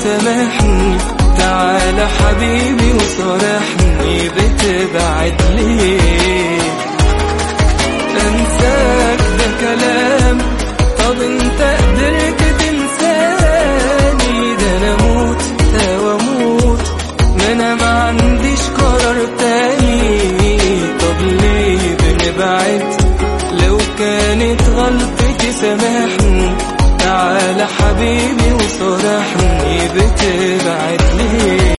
سامحني تعال حبيبي وصارحني بتبعد ليه انساك ده كلام طب انت قدرت تنساني ده انا اموت او اموت ما انا ما عنديش قرار تاني طب ليه بنبعد لو كانت غلطتي سامحني تعال حبيبي